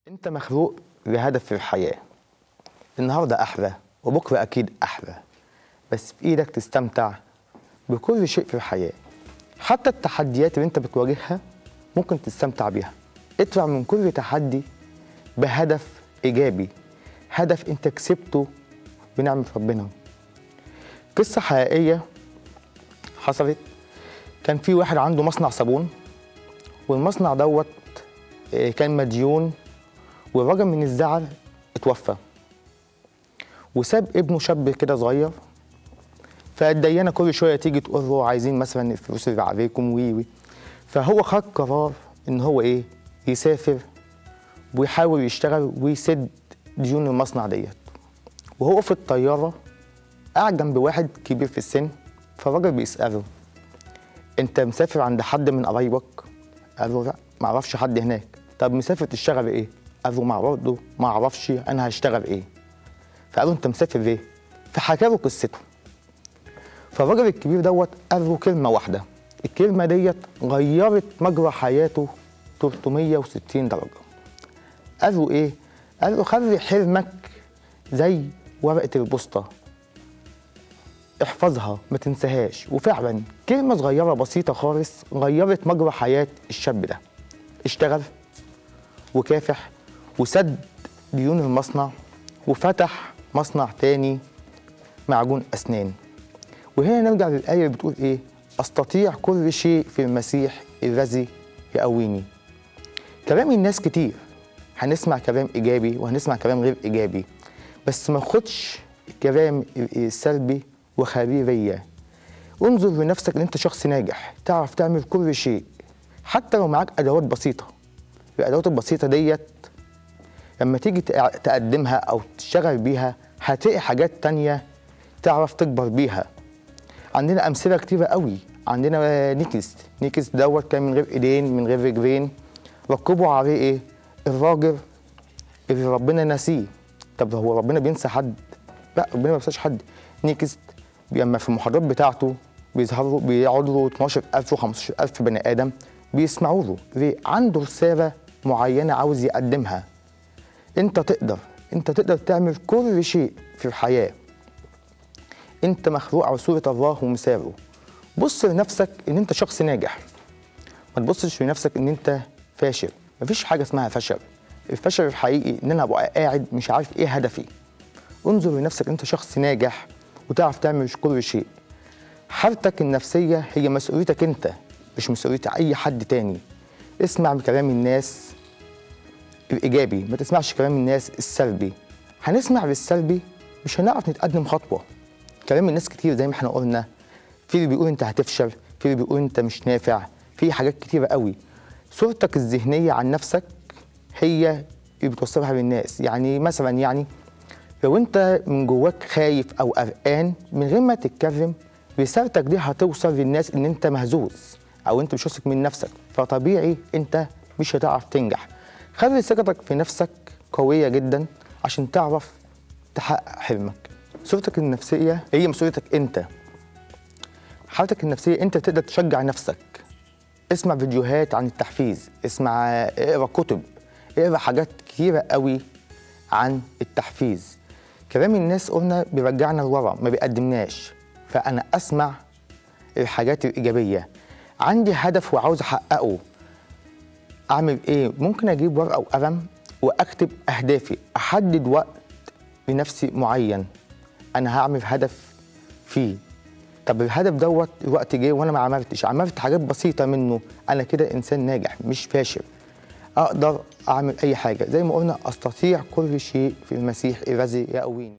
انت مخلوق لهدف في الحياة النهاردة أحلى وبكرة أكيد أحلى بس في إيدك تستمتع بكل شيء في الحياة حتى التحديات اللي انت بتواجهها ممكن تستمتع بيها اطلع من كل تحدي بهدف إيجابي هدف انت كسبته بنعمة ربنا قصة حقيقية حصلت كان في واحد عنده مصنع صابون والمصنع دوت آه، كان مديون والراجل من الزعل اتوفى وساب ابنه شاب كده صغير فالديانه كل شويه تيجي تقول له عايزين مثلا الفلوس اللي عليكم وي وي فهو خد قرار ان هو ايه يسافر ويحاول يشتغل ويسد ديون المصنع ديت وهو في الطياره قاعد جنب واحد كبير في السن فالراجل بيساله انت مسافر عند حد من قرايبك قال له لا ما اعرفش حد هناك طب مسافر تشتغل ايه قال له ما برضه ما اعرفش انا هشتغل ايه فقال له انت مسافر ليه فحكى له قصته فالراجل الكبير دوت قال له كلمه واحده الكلمه ديت غيرت مجرى حياته 360 درجه قال له ايه قال له خلي حلمك زي ورقه البوسطه احفظها ما تنساهاش وفعلا كلمة صغيرة بسيطة خالص غيرت مجرى حياة الشاب ده اشتغل وكافح وسد ديون المصنع وفتح مصنع تاني معجون أسنان وهنا نرجع للآية اللي بتقول إيه أستطيع كل شيء في المسيح الذي يقويني كلام الناس كتير هنسمع كلام إيجابي وهنسمع كلام غير إيجابي بس ما خدش الكلام السلبي وخبيرية انظر لنفسك ان انت شخص ناجح تعرف تعمل كل شيء حتى لو معاك ادوات بسيطة الادوات البسيطة ديت لما تيجي تق- تقدمها او تشتغل بيها هتلاقي حاجات تانية تعرف تكبر بيها عندنا امثله كتيره قوي عندنا نيكست نيكست دوت كان من غير ايدين من غير رجلين ركبوا عليه ايه الراجل اللي ربنا نسيه طب هو ربنا بينسى حد لا ربنا ما بينساش حد نيكست لما في المحاضرات بتاعته بيظهروا بيقعدوا له 12000 و15000 بني ادم بيسمعوا له ليه عنده رساله معينه عاوز يقدمها انت تقدر انت تقدر تعمل كل شيء في الحياه انت مخلوق على صوره الله ومثاله بص لنفسك ان انت شخص ناجح ما تبصش لنفسك ان انت فاشل مفيش حاجه اسمها فشل الفشل الحقيقي ان انا ابقى قاعد مش عارف ايه هدفي انظر لنفسك انت شخص ناجح وتعرف تعمل كل شيء حالتك النفسيه هي مسؤوليتك انت مش مسؤوليه اي حد تاني اسمع كلام الناس الايجابي ما تسمعش كلام الناس السلبي هنسمع بالسلبي مش هنعرف نتقدم خطوه كلام الناس كتير زي ما احنا قلنا في اللي بيقول انت هتفشل في اللي بيقول انت مش نافع في حاجات كتيره قوي صورتك الذهنيه عن نفسك هي اللي بتوصلها للناس يعني مثلا يعني لو انت من جواك خايف او قلقان من غير ما تتكلم رسالتك دي هتوصل للناس ان انت مهزوز او انت مش واثق من نفسك فطبيعي انت مش هتعرف تنجح خلي ثقتك في نفسك قويه جدا عشان تعرف تحقق حلمك صورتك النفسيه هي مسؤوليتك انت حالتك النفسيه انت تقدر تشجع نفسك اسمع فيديوهات عن التحفيز اسمع اقرا كتب اقرا حاجات كتيره قوي عن التحفيز كلام الناس قلنا بيرجعنا لورا ما بيقدمناش فانا اسمع الحاجات الايجابيه عندي هدف وعاوز احققه اعمل ايه ممكن اجيب ورقه وقلم واكتب اهدافي احدد وقت لنفسي معين انا هعمل هدف فيه طب الهدف دوت الوقت جه وانا ما عملتش عملت حاجات بسيطه منه انا كده انسان ناجح مش فاشل اقدر اعمل اي حاجه زي ما قلنا استطيع كل شيء في المسيح الذي يقويني